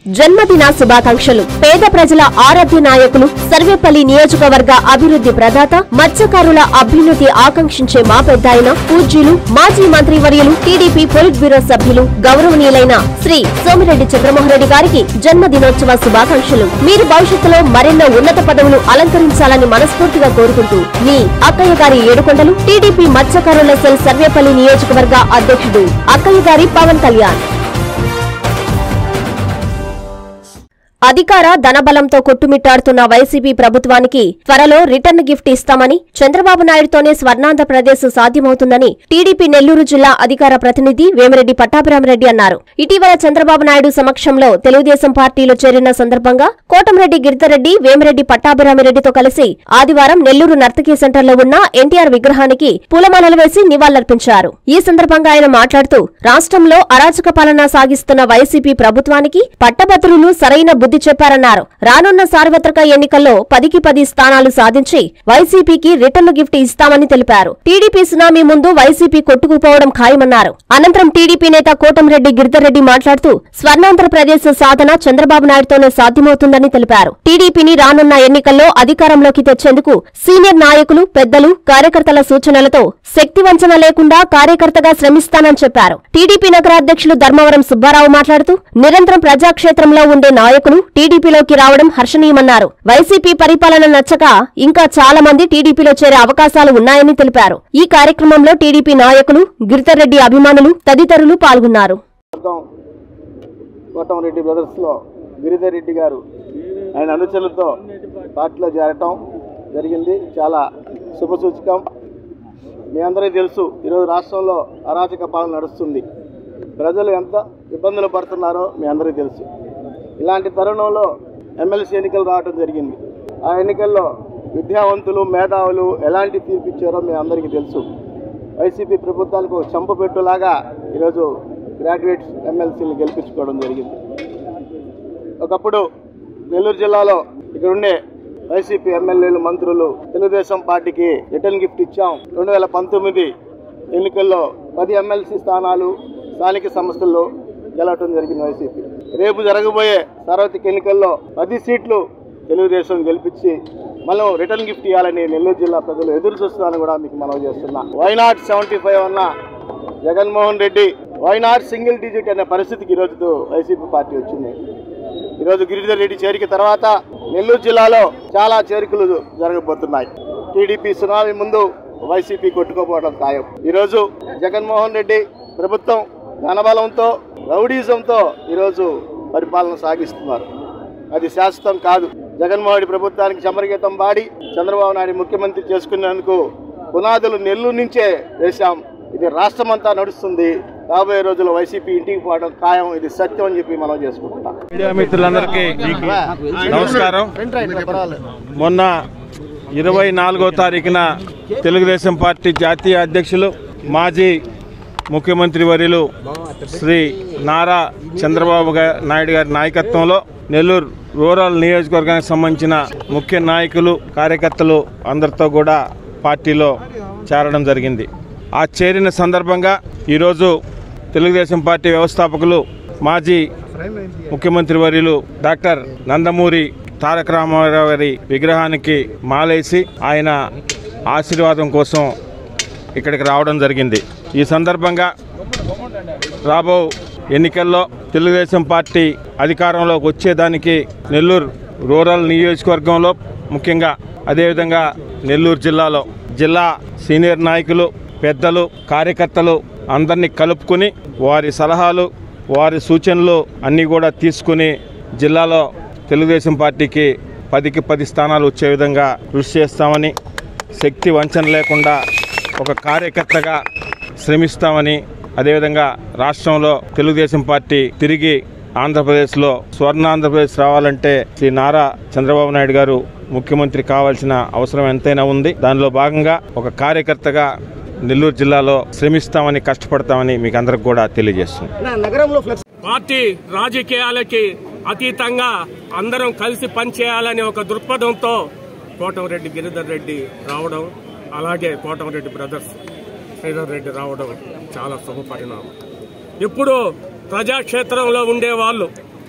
జన్మదిన శుభాకాంక్షలు పేద ప్రజల ఆరాధ్య నాయకులు సర్వేపల్లి నియోజకవర్గ అభివృద్ధి ప్రదాత మత్స్యకారుల అభ్యున్నతి ఆకాంక్షించే మా పెద్దాయన పూజ్యులు మాజీ మంత్రివర్యులు టీడీపీ పొలిట్ బ్యూరో సభ్యులు గౌరవనీయులైన శ్రీ సోమిరెడ్డి చంద్రమోహన్ రెడ్డి గారికి జన్మదినోత్సవ శుభాకాంక్షలు మీరు భవిష్యత్తులో మరెన్నో ఉన్నత పదవులు అలంకరించాలని మనస్ఫూర్తిగా కోరుకుంటూ మీ అక్కయ్య గారి ఏడుకొండలు టీడీపీ మత్స్యకారుల సెల్ సర్వేపల్లి నియోజకవర్గ అధ్యక్షుడు అక్కయ్య గారి పవన్ కళ్యాణ్ అధికార ధనబలంతో కొట్టుమిట్టాడుతున్న వైసీపీ ప్రభుత్వానికి త్వరలో రిటర్న్ గిఫ్ట్ ఇస్తామని చంద్రబాబు నాయుడుతోనే స్వర్ణాంధ్రప్రదేశ్ సాధ్యమవుతుందని టీడీపీ నెల్లూరు జిల్లా అధికార ప్రతినిధి వేమిరెడ్డి పట్టాభిరామరెడ్డి అన్నారు ఇటీవల చంద్రబాబు నాయుడు సమక్షంలో తెలుగుదేశం పార్టీలో చేరిన సందర్భంగా కోటంరెడ్డి గిరిధరెడ్డి వేమిరెడ్డి పట్టాభిరామిరెడ్డితో కలిసి ఆదివారం నెల్లూరు నర్తకీ సెంటర్లో ఉన్న ఎన్టీఆర్ విగ్రహానికి పూలమాలలు వేసి నివాళులర్పించారు ఈ సందర్భంగా ఆయన మాట్లాడుతూ రాష్ట్రంలో అరాచక పాలన సాగిస్తున్న వైసీపీ ప్రభుత్వానికి పట్టభద్రులు సరైన బుద్ధి చెప్పారన్నారు రానున్న సార్వత్రిక ఎన్నికల్లో పదికి పది స్థానాలు సాధించి వైసీపీకి రిటర్న్ గిఫ్ట్ ఇస్తామని తెలిపారు టీడీపీ సునామీ ముందు వైసీపీ కొట్టుకుపోవడం ఖాయమన్నారు అనంతరం టీడీపీ నేత కోటంరెడ్డి గిరిధర్రెడ్డి మాట్లాడుతూ స్వర్ణాంధ్రప్రదేశ్ సాధన చంద్రబాబు నాయుడుతోనే సాధ్యమవుతుందని తెలిపారు టీడీపీని రానున్న ఎన్నికల్లో అధికారంలోకి తెచ్చేందుకు సీనియర్ నాయకులు పెద్దలు కార్యకర్తల సూచనలతో శక్తి వంచన లేకుండా కార్యకర్తగా శ్రమిస్తానని చెప్పారు టీడీపీ నగర అధ్యక్షులు ధర్మవరం సుబ్బారావు మాట్లాడుతూ నిరంతరం ప్రజాక్షేత్రంలో ఉండే నాయకులు టీడీపీలోకి రావడం హర్షణీయమన్నారు వైసీపీ పరిపాలన నచ్చక ఇంకా చాలా మంది టీడీపీలో చేరే అవకాశాలు ఉన్నాయని తెలిపారు ఈ కార్యక్రమంలో టీడీపీ నాయకులు గిరిధర్రెడ్డి అభిమానులు తదితరులు పాల్గొన్నారు వర్గం కోటంరెడ్డి బ్రదర్స్లో గిరిధర్ రెడ్డి గారు ఆయన అనుచరులతో పార్టీలో చేరటం జరిగింది చాలా శుభసూచకం మీ అందరికీ తెలుసు ఈరోజు రాష్ట్రంలో అరాచక పాలన నడుస్తుంది ప్రజలు ఎంత ఇబ్బందులు పడుతున్నారో మీ అందరికీ తెలుసు ఇలాంటి తరుణంలో ఎమ్మెల్సీ ఎన్నికలు రావడం జరిగింది ఆ ఎన్నికల్లో విద్యావంతులు మేధావులు ఎలాంటి తీర్పు ఇచ్చారో మీ అందరికీ తెలుసు వైసీపీ ప్రభుత్వానికి ఒక చంపపెట్టులాగా ఈరోజు గ్రాడ్యుయేట్స్ ఎమ్మెల్సీని గెలిపించుకోవడం జరిగింది ఒకప్పుడు నెల్లూరు జిల్లాలో ఇక్కడ ఉండే వైసీపీ ఎమ్మెల్యేలు మంత్రులు తెలుగుదేశం పార్టీకి రిటర్న్ గిఫ్ట్ ఇచ్చాం రెండు వేల పంతొమ్మిది ఎన్నికల్లో పది ఎమ్మెల్సీ స్థానాలు స్థానిక సంస్థల్లో గెలవటం జరిగింది వైసీపీ రేపు జరగబోయే సార్వత్రిక ఎన్నికల్లో పది సీట్లు తెలుగుదేశం గెలిపించి మనం రిటర్న్ గిఫ్ట్ ఇవ్వాలని నెల్లూరు జిల్లా ప్రజలు ఎదురు చూస్తున్నారని కూడా మీకు మనవి చేస్తున్నా వైనాట్ సెవెంటీ ఫైవ్ అన్న Jaganmohan Reddy why not single digit అనే పరిస్థితికి ఈరోజు వైసీపీ పార్టీ వచ్చింది ఈరోజు గిరిధర్ రెడ్డి చేరిక తర్వాత నెల్లూరు జిల్లాలో చాలా చేరికలు జరగబోతున్నాయి టీడీపీ సునామీ ముందు వైసీపీ కొట్టుకోపోవడం ఖాయం ఈరోజు జగన్మోహన్ రెడ్డి ప్రభుత్వం ధనబలంతో రౌడీజంతో ఈరోజు పరిపాలన సాగిస్తున్నారు అది శాశ్వతం కాదు జగన్మోహన్ రెడ్డి ప్రభుత్వానికి చమరగీతం పాడి చంద్రబాబు నాయుడు ముఖ్యమంత్రి చేసుకునేందుకు పునాదులు నెల్లూరు నుంచే వేశాం ఇది రాష్ట్రమంతా నడుస్తుంది రాబోయే రోజుల్లో వైసీపీ ఇంటికి పోవడం ఖాయం ఇది సత్యం అని చెప్పి మనం చేసుకుంటున్నాం మీడియా మిత్రులందరికీ నమస్కారం మొన్న ఇరవై నాలుగో తారీఖున తెలుగుదేశం పార్టీ జాతీయ అధ్యక్షులు మాజీ ముఖ్యమంత్రి వర్యులు శ్రీ నారా చంద్రబాబు గా- నాయుడు గారి నాయకత్వంలో నెల్లూరు రూరల్ నియోజకవర్గానికి సంబంధించిన ముఖ్య నాయకులు కార్యకర్తలు అందరితో కూడా పార్టీలో చేరడం జరిగింది ఆ చేరిన సందర్భంగా ఈరోజు తెలుగుదేశం పార్టీ వ్యవస్థాపకులు మాజీ ముఖ్యమంత్రి వర్యులు డాక్టర్ నందమూరి తారక రామారావు గారి విగ్రహానికి మాలేసి ఆయన ఆశీర్వాదం కోసం ఇక్కడికి రావడం జరిగింది ఈ సందర్భంగా రాబో ఎన్నికల్లో తెలుగుదేశం పార్టీ అధికారంలోకి వచ్చేదానికి నెల్లూరు రూరల్ నియోజకవర్గంలో ముఖ్యంగా అదేవిధంగా నెల్లూరు జిల్లాలో జిల్లా సీనియర్ నాయకులు పెద్దలు కార్యకర్తలు అందరినీ కలుపుకుని వారి సలహాలు వారి సూచనలు అన్నీ కూడా తీసుకుని జిల్లాలో తెలుగుదేశం పార్టీకి పదికి పది స్థానాలు వచ్చే విధంగా కృషి చేస్తామని శక్తి వంచన లేకుండా ఒక కార్యకర్తగా శ్రమిస్తామని అదేవిధంగా రాష్ట్రంలో తెలుగుదేశం పార్టీ తిరిగి ఆంధ్రప్రదేశ్లో స్వర్ణ ఆంధ్రప్రదేశ్ రావాలంటే శ్రీ నారా చంద్రబాబు నాయుడు గారు ముఖ్యమంత్రి కావాల్సిన అవసరం ఎంతైనా ఉంది దానిలో భాగంగా ఒక కార్యకర్తగా నెల్లూరు జిల్లాలో శ్రమిస్తామని కష్టపడతామని మీకు అందరికి కూడా తెలియజేస్తుంది పార్టీ రాజకీయాలకి అతీతంగా అందరం కలిసి పనిచేయాలనే ఒక దృక్పథంతో కోటంరెడ్డి గిరిధర్ రెడ్డి రావడం అలాగే కోటంరెడ్డి బ్రదర్స్ శ్రీధర్ రెడ్డి రావడం చాలా శుభ పరిణామం ఇప్పుడు ప్రజాక్షేత్రంలో ఉండే వాళ్ళు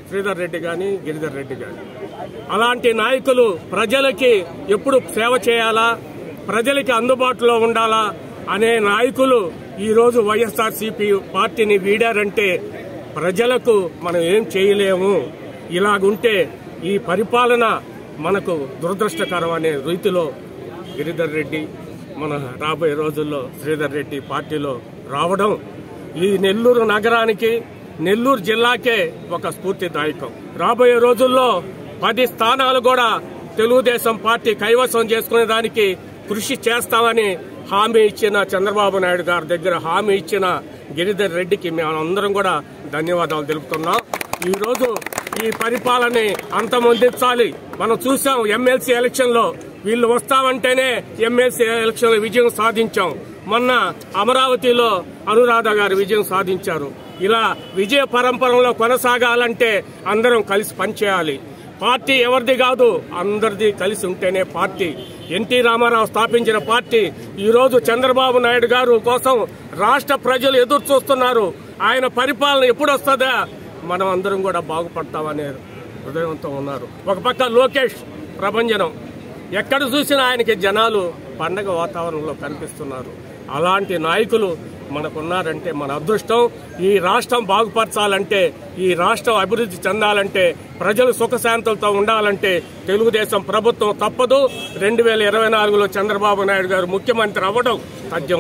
శ్రీధర్ రెడ్డి కానీ గిరిధర్ రెడ్డి కానీ అలాంటి నాయకులు ప్రజలకి ఎప్పుడు సేవ చేయాలా ప్రజలకి అందుబాటులో ఉండాలా అనే నాయకులు ఈరోజు వైఎస్ఆర్సీపీ పార్టీని వీడారంటే ప్రజలకు మనం ఏం చేయలేము ఇలాగుంటే ఈ పరిపాలన మనకు దురదృష్టకరం అనే రీతిలో గిరిధర్ రెడ్డి మన రాబోయే రోజుల్లో శ్రీధర్ రెడ్డి పార్టీలో రావడం ఈ నెల్లూరు నగరానికి నెల్లూరు జిల్లాకే ఒక స్ఫూర్తిదాయకం రాబోయే రోజుల్లో పది స్థానాలు కూడా తెలుగుదేశం పార్టీ కైవసం చేసుకునే దానికి కృషి చేస్తామని హామీ ఇచ్చిన చంద్రబాబు నాయుడు గారి దగ్గర హామీ ఇచ్చిన గిరిధర్ రెడ్డికి మేము అందరం కూడా ధన్యవాదాలు తెలుపుతున్నాం ఈ రోజు ఈ పరిపాలనని అంతమొందించాలి మనం చూసాం ఎమ్మెల్సీ ఎలక్షన్ లో వీళ్ళు వస్తామంటేనే ఎమ్మెల్సీ ఎలక్షన్ లో విజయం సాధించాం మొన్న అమరావతిలో అనురాధ గారు విజయం సాధించారు ఇలా విజయ పరంపరలో కొనసాగాలంటే అందరం కలిసి పనిచేయాలి పార్టీ ఎవరిది కాదు అందరిది కలిసి ఉంటేనే పార్టీ ఎన్టీ రామారావు స్థాపించిన పార్టీ ఈ రోజు చంద్రబాబు నాయుడు గారు కోసం రాష్ట్ర ప్రజలు ఎదురు చూస్తున్నారు ఆయన పరిపాలన ఎప్పుడు వస్తుందా మనం అందరం కూడా బాగుపడతామనే హృదయంతో ఉన్నారు ఒక పక్క లోకేష్ ప్రభంజనం ఎక్కడ చూసినా ఆయనకి జనాలు పండగ వాతావరణంలో కనిపిస్తున్నారు అలాంటి నాయకులు మనకున్నారంటే మన అదృష్టం ఈ రాష్ట్రం బాగుపరచాలంటే ఈ రాష్ట్రం అభివృద్ధి చెందాలంటే ప్రజలు సుఖశాంతులతో ఉండాలంటే తెలుగుదేశం ప్రభుత్వం తప్పదు రెండు వేల ఇరవై నాలుగులో చంద్రబాబు నాయుడు గారు ముఖ్యమంత్రి అవ్వడం తథ్యం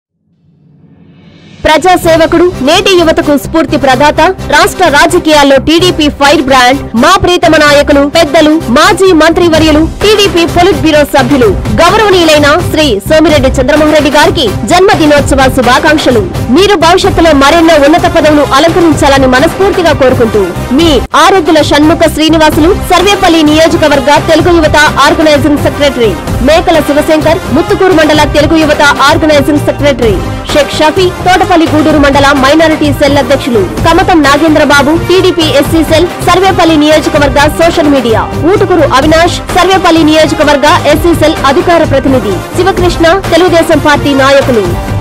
ప్రజా సేవకుడు నేటి యువతకు స్ఫూర్తి ప్రదాత రాష్ట్ర రాజకీయాల్లో టీడీపీ ఫైర్ బ్రాండ్ మా ప్రీతమ నాయకులు పెద్దలు మాజీ మంత్రివర్యులు టీడీపీ పొలిట్ బ్యూరో సభ్యులు గౌరవనీయులైన శ్రీ సోమిరెడ్డి చంద్రమోహన్ రెడ్డి గారికి జన్మదినోత్సవ శుభాకాంక్షలు మీరు భవిష్యత్తులో మరెన్నో ఉన్నత పదవులు అలంకరించాలని మనస్ఫూర్తిగా కోరుకుంటూ మీ ఆరోగ్యుల షణ్ముఖ శ్రీనివాసులు సర్వేపల్లి నియోజకవర్గ తెలుగు యువత ఆర్గనైజింగ్ సెక్రటరీ మేకల శివశంకర్ ముత్తుకూరు మండల తెలుగు యువత ఆర్గనైజింగ్ సెక్రటరీ షేక్ షఫీ తోటపల్లి గూడూరు మండల మైనారిటీ సెల్ అధ్యక్షులు Kamatham Nagendrababu TDP SC cell Sarvepalli నియోజకవర్గ సోషల్ మీడియా ఊటుకూరు అవినాష్ సర్వేపల్లి నియోజకవర్గ ఎస్సీ సెల్ అధికార ప్రతినిధి శివకృష్ణ తెలుగుదేశం పార్టీ నాయకులు